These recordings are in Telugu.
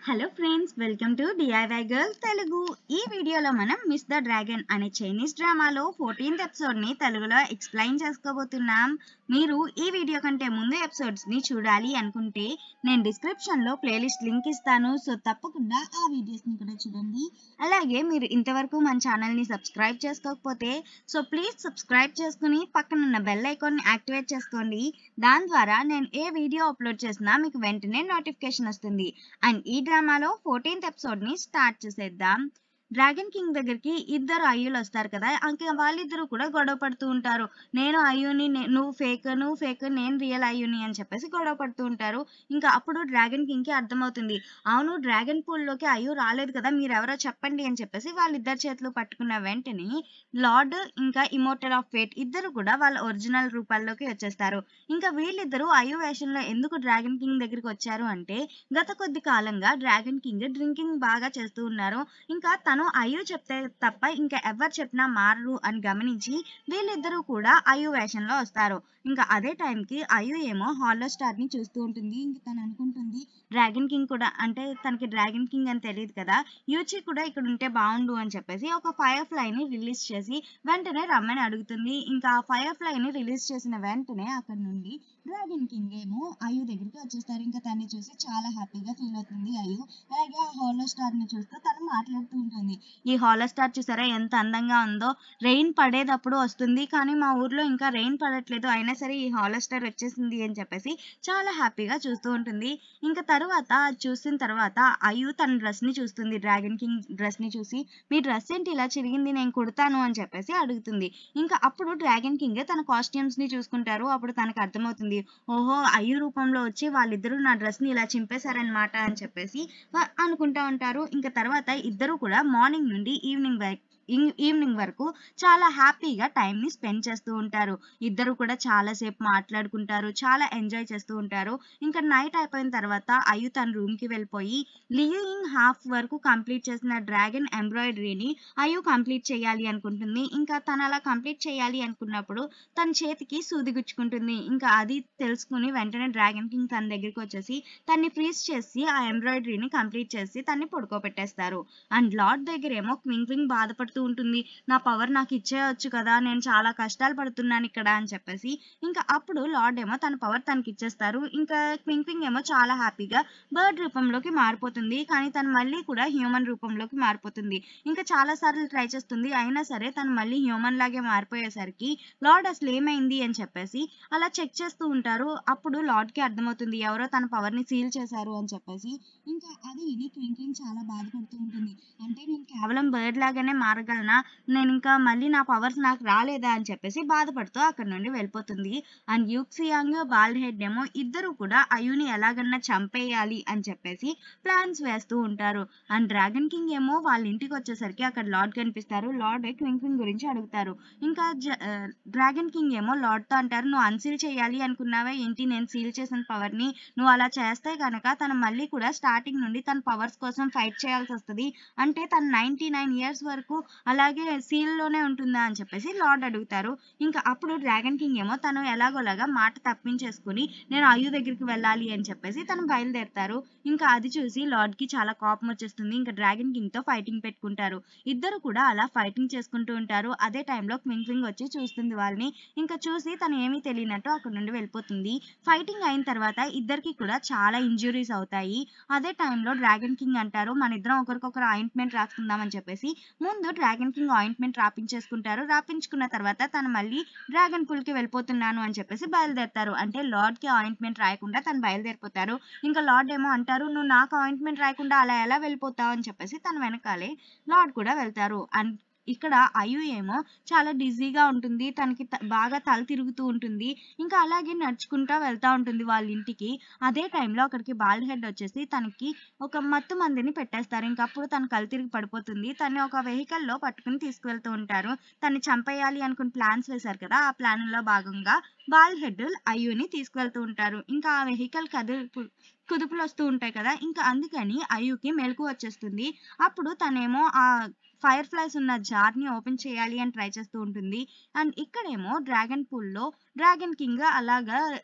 hello friends welcome to D I Y girl Telugu ఈ వీడియోలో మనం మిస్ ద డ్రాగన్ అనే చైనీస్ డ్రామాలో ఫోర్టీన్త్ ఎపిసోడ్ ని తెలుగులో ఎక్స్ప్లెయిన్ చేసుకోబోతున్నాం మీరు ఈ వీడియో కంటే ముందు ఎపిసోడ్స్ ని చూడాలి అనుకుంటే నేను డిస్క్రిప్షన్ లో ప్లేలిస్ట్ లింక్ ఇస్తాను సో తప్పకుండా ఆ వీడియోస్ ని కూడా చూడండి అలాగే మీరు ఇంతవరకు మన ఛానల్ ని సబ్స్క్రైబ్ చేసుకోకపోతే సో ప్లీజ్ సబ్స్క్రైబ్ చేసుకుని పక్కన ఉన్న బెల్ ఐకాన్ ని యాక్టివేట్ చేసుకోండి దాని ద్వారా నేను ఏ వీడియో అప్లోడ్ చేసినా మీకు వెంటనే నోటిఫికేషన్ వస్తుంది అండ్ ఈ డ్రామాలో ఫోర్టీన్త్ ఎపిసోడ్ ని స్టార్ట్ చేసేద్దాం డ్రాగన్ కింగ్ దగ్గరికి ఇద్దరు అయ్యులు వస్తారు కదా ఇంకా వాళ్ళిద్దరూ కూడా గొడవ పడుతూ ఉంటారు నేను అయ్యుని నే- నువ్వు ఫేక్ నువ్వు ఫేక్ నేను రియల్ అయ్యుని అని చెప్పేసి గొడవ పడుతూ ఉంటారు ఇంకా అప్పుడు డ్రాగన్ కింగ్ కి అర్థమవుతుంది అవును డ్రాగన్ పూల్ లోకి అయ్యు రాలేదు కదా మీరెవరో చెప్పండి అని చెప్పేసి వాళ్ళిద్దరు చేతులు పట్టుకున్న వెంటనే లార్డ్ ఇంకా ఇమోటల్ ఆఫ్ ఫేట్ ఇద్దరు కూడా వాళ్ళ ఒరిజినల్ రూపాల్లోకి వచ్చేస్తారు ఇంకా వీళ్ళిద్దరూ అయ్యు వేషంలో ఎందుకు డ్రాగన్ కింగ్ దగ్గరికి వచ్చారు అంటే గత కొద్ది కాలంగా డ్రాగన్ కింగ్ డ్రింకింగ్ బాగా చేస్తూ ఉన్నారు ఇంకా తను అయ్యు చెప్తే తప్ప ఇంకా ఎవరు చెప్పినా మారరు అని గమనించి వీళ్ళిద్దరూ కూడా అయ్యు వేషంలో వస్తారు ఇంకా అదే టైంకి అయ్యు ఏమో హాలో స్టార్ ని చూస్తూ ఉంటుంది ఇంక తను అనుకుంటుంది డ్రాగన్ కింగ్ కూడా అంటే తనకి డ్రాగన్ కింగ్ అని తెలియదు కదా యూచి కూడా ఇక్కడ ఉంటే బాగుండు అని చెప్పేసి ఒక ఫైర్ ఫ్లై ని రిలీజ్ చేసి వెంటనే రమ్మని అడుగుతుంది ఇంకా ఆ ఫైర్ ఫ్లై ని రిలీజ్ చేసిన వెంటనే అక్కడ నుండి డ్రాగన్ కింగ్ ఏమో అయ్యు దగ్గరికి వచ్చేస్తారు ఇంకా తన్ని చూసి చాలా హ్యాపీగా ఫీల్ అవుతుంది అయ్యు అలాగే ఆ హాలో స్టార్ ని చూస్తూ తను మాట్లాడుతూ ఉంటుంది ఈ హాలో స్టార్ చూసారా ఎంత అందంగా ఉందో రెయిన్ పడేటప్పుడు వస్తుంది కానీ మా ఊర్లో ఇంకా రెయిన్ పడట్లేదు అయినా సరే ఈ హాలో స్టార్ వచ్చేసింది అని చెప్పేసి చాలా హ్యాపీగా చూస్తూ ఉంటుంది ఇంకా తర్వాత అది చూసిన తర్వాత అయ్యు తన డ్రెస్ ని చూస్తుంది డ్రాగన్ కింగ్ డ్రెస్ ని చూసి మీ డ్రెస్ ఏంటి ఇలా చిరిగింది నేను కుడతాను అని చెప్పేసి అడుగుతుంది ఇంకా అప్పుడు డ్రాగన్ కింగ్ తన కాస్ట్యూమ్స్ ని చూసుకుంటారు అప్పుడు తనకు అర్థమవుతుంది ఓహో అయ్యు రూపంలో వచ్చి వాళ్ళిద్దరూ నా డ్రెస్ ని ఇలా చింపేశారనమాట అని చెప్పేసి వా- అనుకుంటా ఉంటారు ఇంకా తర్వాత ఇద్దరు కూడా మార్నింగ్ నుండి ఈవినింగ్ వరకు ఈవినింగ్ వరకు చాలా హ్యాపీగా టైం ని స్పెండ్ చేస్తూ ఉంటారు ఇద్దరు కూడా చాలా సేపు మాట్లాడుకుంటారు చాలా ఎంజాయ్ చేస్తూ ఉంటారు ఇంకా నైట్ అయిపోయిన తర్వాత అయ్యు తన రూమ్ కి వెళ్ళిపోయి లియింగ్ హాఫ్ వరకు కంప్లీట్ చేసిన డ్రాగన్ ఎంబ్రాయిడరీని అయ్యు కంప్లీట్ చేయాలి అనుకుంటుంది ఇంకా తను అలా కంప్లీట్ చేయాలి అనుకున్నప్పుడు తన చేతికి సూది గుచ్చుకుంటుంది ఇంకా అది తెలుసుకుని వెంటనే డ్రాగన్ కింగ్ తన దగ్గరికి వచ్చేసి తన్ని ఫ్రీజ్ చేసి ఆ ఎంబ్రాయిడరీని కంప్లీట్ చేసి తన్ని పడుకోబెట్టేస్తారు అండ్ లార్డ్ దగ్గర ఏమో క్వింగ్ క్వింగ్ బాధపడుతూ ఉంటుంది నా పవర్ నాకు ఇచ్చేయచ్చు కదా నేను చాలా కష్టాలు పడుతున్నాను ఇక్కడ అని చెప్పేసి ఇంకా అప్పుడు లార్డ్ ఏమో తన పవర్ తనకి ఇచ్చేస్తారు ఇంకా క్వింగ్ క్వింగ్ ఏమో చాలా హ్యాపీగా బర్డ్ రూపంలోకి మారిపోతుంది కానీ తను మళ్ళీ కూడా హ్యూమన్ రూపంలోకి మారిపోతుంది ఇంకా చాలా సార్లు ట్రై చేస్తుంది అయినా సరే తను మళ్ళీ హ్యూమన్ లాగే మారిపోయేసరికి లార్డ్ అసలు ఏమైంది అని చెప్పేసి అలా చెక్ చేస్తూ ఉంటారు అప్పుడు లార్డ్ కి అర్థమవుతుంది ఎవరో తన పవర్ ని సీల్ చేశారు అని చెప్పేసి ఇంకా అది ఇది ట్వింక్లింగ్ చాలా బాధపడుతూ ఉంటుంది అంటే నేను కేవలం బర్డ్ లాగానే మారగలనా నేను ఇంకా మళ్ళీ నా పవర్స్ నాకు రాలేదా అని చెప్పేసి బాధపడుతూ అక్కడ నుండి వెళ్ళిపోతుంది అండ్ యూక్సియాంగ్ బాల్డ్ హెడ్ ఏమో ఇద్దరు కూడా అయుని ఎలాగన్నా చంపేయాలి అని చెప్పేసి ప్లాన్స్ వేస్తూ ఉంటారు అండ్ డ్రాగన్ కింగ్ ఏమో వాళ్ళ ఇంటికి వచ్చేసరికి అక్కడ లార్డ్ కనిపిస్తారు లార్డ్ క్వింగ్ క్వింగ్ గురించి అడుగుతారు ఇంకా డ్రాగన్ కింగ్ ఏమో లార్డ్ తో అంటారు నువ్వు అన్సీల్ చేయాలి అనుకున్నావా ఏంటి నేను సీల్ చేసిన పవర్ ని నువ్వు అలా చేస్తే కనుక తను మళ్ళీ కూడా స్టార్టింగ్ నుండి తన పవర్స్ కోసం ఫైట్ చేయాల్సి వస్తుంది అంటే తను నైన్టీ నైన్ ఇయర్స్ వరకు అలాగే సీల్ లోనే ఉంటుందా అని చెప్పేసి లార్డ్ అడుగుతారు ఇంకా అప్పుడు డ్రాగన్ కింగ్ ఏమో తను ఎలాగోలాగా మాట తప్పించేసుకుని నేను అయ్యు దగ్గరికి వెళ్ళాలి అని చెప్పేసి తను బయలుదేరుతారు ఇంకా అది చూసి లార్డ్ కి చాలా కోపం వచ్చేస్తుంది ఇంకా డ్రాగన్ కింగ్ తో ఫైటింగ్ పెట్టుకుంటారు ఇద్దరు కూడా అలా ఫైటింగ్ చేసుకుంటూ ఉంటారు అదే టైంలో క్వింగ్ క్వింగ్ వచ్చి చూస్తుంది వాళ్ళని ఇంకా చూసి తను ఏమీ తెలియనట్టు అక్కడ నుండి వెళ్ళిపోతుంది ఫైటింగ్ అయిన తర్వాత ఇద్దరికి కూడా చాలా ఇంజురీస్ అవుతాయి అదే టైంలో డ్రాగన్ కింగ్ అంటారు మన ఇద్దరం ఒకరికొకరు ఆయింట్మెంట్ రాసుకుందామని చెప్పేసి ముందు డ్రాగన్ కింగ్ ఆయింట్మెంట్ రాపించేసుకుంటారు రాపించుకున్న తర్వాత తను మళ్ళీ డ్రాగన్ పూల్ కి వెళ్ళిపోతున్నాను అని చెప్పేసి బయలుదేరుతారు అంటే లార్డ్ కి ఆయింట్మెంట్ రాయకుండా తను బయలుదేరిపోతారు ఇంకా లార్డ్ ఏమో అంటారు నువ్వు నాకు ఆయింట్మెంట్ రాయకుండా అలా ఎలా వెళ్ళిపోతావు అని చెప్పేసి తన వెనకాలే లార్డ్ కూడా వెళ్తారు అండ్ ఇక్కడ అయ్యు ఏమో చాలా డిజీగా ఉంటుంది తనకి త- బాగా తల తిరుగుతూ ఉంటుంది ఇంకా అలాగే నడుచుకుంటా వెళ్తా ఉంటుంది వాళ్ళ ఇంటికి అదే టైంలో అక్కడికి బాల్డ్ హెడ్ వచ్చేసి తనకి ఒక మత్తు మందిని పెట్టేస్తారు ఇంకా అప్పుడు తను కళ్ళు తిరిగి పడిపోతుంది తను ఒక వెహికల్ లో పట్టుకుని తీసుకువెళ్తూ ఉంటారు తన్ని చంపేయాలి అనుకుని ప్లాన్స్ వేశారు కదా ఆ ప్లాన్ లో భాగంగా బాల్ హెడ్ అయ్యుని తీసుకువెళ్తూ ఉంటారు ఇంకా ఆ వెహికల్ కదుపు కుదుపులు వస్తూ ఉంటాయి కదా ఇంకా అందుకని అయ్యుకి మెలకు వచ్చేస్తుంది అప్పుడు తనేమో ఆ ఫైర్ ఫ్లైస్ ఉన్న జార్ ని ఓపెన్ చేయాలి అని ట్రై చేస్తూ ఉంటుంది అండ్ ఇక్కడేమో డ్రాగన్ పూల్ లో డ్రాగన్ కింగ్ అలాగా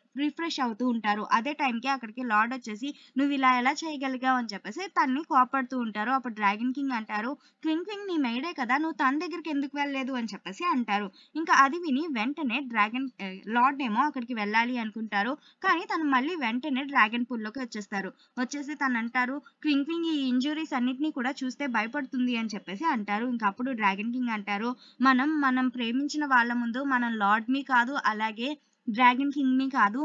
రిఫ్రెష్ అవుతూ ఉంటారు అదే టైంకి అక్కడికి లార్డ్ వచ్చేసి నువ్వు ఇలా ఎలా చేయగలిగావు అని చెప్పేసి తన్ని కోపడుతూ ఉంటారు అప్పుడు డ్రాగన్ కింగ్ అంటారు ట్వింక్ ట్వింక్ నీ మెయిడే కదా నువ్వు తన దగ్గరికి ఎందుకు వెళ్ళలేదు అని చెప్పేసి అంటారు ఇంకా అది విని వెంటనే డ్రాగన్ లార్డ్ ఏమో అక్కడికి వెళ్ళాలి అనుకుంటారు కానీ తను మళ్ళీ వెంటనే డ్రాగన్ పూల్లోకి వచ్చేస్తారు వచ్చేసి తను అంటారు ట్వింక్ ట్వింక్ ఈ ఇంజురీస్ అన్నిటినీ కూడా చూస్తే భయపడుతుంది అని చెప్పేసి అంటారు ఇంకా అప్పుడు డ్రాగన్ కింగ్ అంటారు మనం మనం ప్రేమించిన వాళ్ళ ముందు మనం లార్డ్ మీ కాదు అలాగే డ్రాగన్ కింగ్ మీ కాదు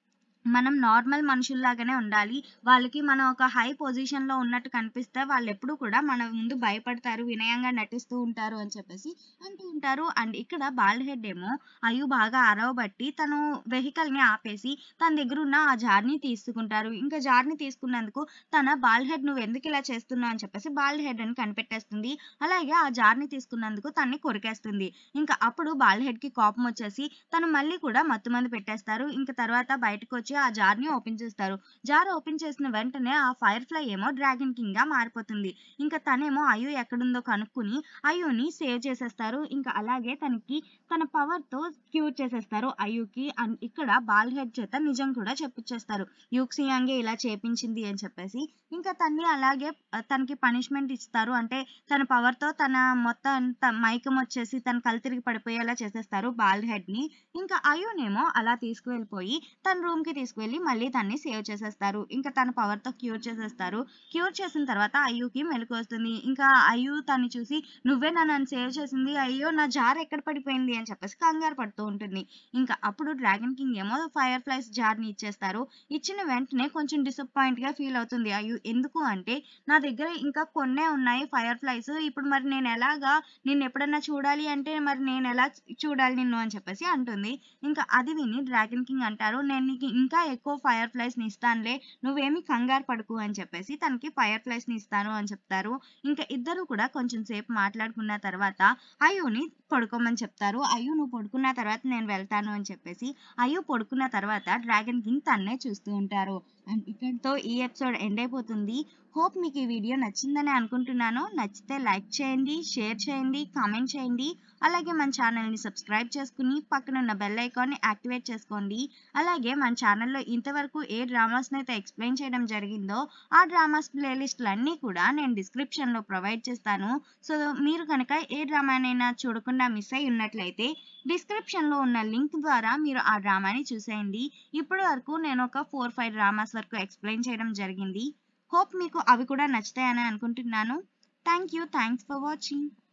మనం నార్మల్ మనుషుల్లాగానే ఉండాలి వాళ్ళకి మనం ఒక హై పొజిషన్ లో ఉన్నట్టు కనిపిస్తే వాళ్ళు ఎప్పుడు కూడా మన ముందు భయపడతారు వినయంగా నటిస్తూ ఉంటారు అని చెప్పేసి అంటూ ఉంటారు అండ్ ఇక్కడ బాల్డ్ హెడ్ ఏమో అయ్యు బాగా అరవబట్టి తను వెహికల్ ని ఆపేసి తన దగ్గర ఉన్న ఆ జార్ని తీసుకుంటారు ఇంకా జార్ని తీసుకున్నందుకు తన బాల్డ్ హెడ్ నువ్వు ఎందుకు ఇలా చేస్తున్నావు అని చెప్పేసి బాల్డ్ హెడ్ అని కనిపెట్టేస్తుంది అలాగే ఆ జార్ని తీసుకున్నందుకు తన్ని కొరికేస్తుంది ఇంకా అప్పుడు బాల్డ్ హెడ్ కి కోపం వచ్చేసి తను మళ్ళీ కూడా మత్తు మంది పెట్టేస్తారు ఇంకా తర్వాత బయటకు వచ్చి ఆ జార్ ని ఓపెన్ చేస్తారు జార్ ఓపెన్ చేసిన వెంటనే ఆ ఫైర్ ఫ్లై ఏమో డ్రాగన్ కింగ్ గా మారిపోతుంది ఇంకా తనేమో అయ్యు ఎక్కడుందో కనుక్కుని అయ్యుని సేవ్ చేసేస్తారు ఇంకా అలాగే తనకి తన పవర్ తో క్యూర్ చేసేస్తారు అయ్యుకి అండ్ ఇక్కడ బాల్ హెడ్ చేత నిజం కూడా చెప్పించేస్తారు యూక్సియాంగే ఇలా చేపించింది అని చెప్పేసి ఇంకా తన్ని అలాగే ఆ, తనకి పనిష్మెంట్ ఇస్తారు అంటే తన పవర్ తో తన మొత్తం త- మైకం వచ్చేసి తన కళ్ళు తిరిగి పడిపోయేలా చేసేస్తారు బాల్ హెడ్ ని ఇంకా అయ్యునేమో అలా తీసుకువెళ్ళిపోయి తన రూమ్ కి తీసుకువెళ్ళి మళ్ళీ తన్ని సేవ్ చేసేస్తారు ఇంకా తన పవర్ తో క్యూర్ చేసేస్తారు క్యూర్ చేసిన తర్వాత అయ్యుకి మెలకు వస్తుంది ఇంకా అయ్యు తన్ని చూసి నువ్వే నన్ను సేవ్ చేసింది అయ్యో నా జార్ ఎక్కడ పడిపోయింది అని చెప్పేసి కంగారు పడుతూ ఉంటుంది ఇంకా అప్పుడు డ్రాగన్ కింగ్ ఏమో ఫైర్ ఫ్లైస్ జార్ ని ఇచ్చేస్తారు ఇచ్చిన వెంటనే కొంచెం డిసప్పాయింట్ గా ఫీల్ అవుతుంది అయ్యు ఎందుకు అంటే నా దగ్గర ఇంకా కొన్నే ఉన్నాయి ఫైర్ ఫ్లైస్ ఇప్పుడు మరి నేను ఎలాగా నిన్ను ఎప్పుడన్నా చూడాలి అంటే మరి నేను ఎలా చూడాలి నిన్ను అని చెప్పేసి అంటుంది ఇంకా అది విని డ్రాగన్ కింగ్ అంటారు నేను నీకు ఇంకా ఎక్కువ ఫైర్ ఫ్లైస్ ని ఇస్తానులే నువ్వేమి కంగారు పడుకు అని చెప్పేసి తనకి ఫైర్ ఫ్లైస్ ని ఇస్తాను అని చెప్తారు ఇంకా ఇద్దరు కూడా కొంచెం సేపు మాట్లాడుకున్న తర్వాత అయ్యుని పడుకోమని చెప్తారు అయ్యు నువ్వు పడుకున్న తర్వాత నేను వెళ్తాను అని చెప్పేసి అయ్యు పడుకున్న తర్వాత డ్రాగన్ కింగ్ తన్నే చూస్తూ ఉంటారు అండ్ ఇక్కడితో ఈ ఎపిసోడ్ ఎండ్ అయిపోతుంది హోప్ మీకు ఈ వీడియో నచ్చిందని అనుకుంటున్నాను నచ్చితే లైక్ చేయండి షేర్ చేయండి కామెంట్ చేయండి అలాగే మన ఛానల్ని సబ్స్క్రైబ్ చేసుకుని పక్కన ఉన్న బెల్ ఐకాన్ని యాక్టివేట్ చేసుకోండి అలాగే మన ఛానల్లో ఇంతవరకు ఏ డ్రామాస్ని అయితే ఎక్స్ప్లెయిన్ చేయడం జరిగిందో ఆ డ్రామాస్ ప్లేలిస్టులు అన్నీ కూడా నేను డిస్క్రిప్షన్లో ప్రొవైడ్ చేస్తాను సో మీరు కనుక ఏ డ్రామానైనా చూడకుండా మిస్ అయి ఉన్నట్లయితే డిస్క్రిప్షన్లో ఉన్న లింక్ ద్వారా మీరు ఆ డ్రామాని చూసేయండి ఇప్పటి వరకు నేను ఒక ఫోర్ ఫైవ్ డ్రామాస్ వరకు ఎక్స్ప్లెయిన్ చేయడం జరిగింది హోప్ మీకు అవి కూడా నచ్చుతాయని అనుకుంటున్నాను thank you thanks for watching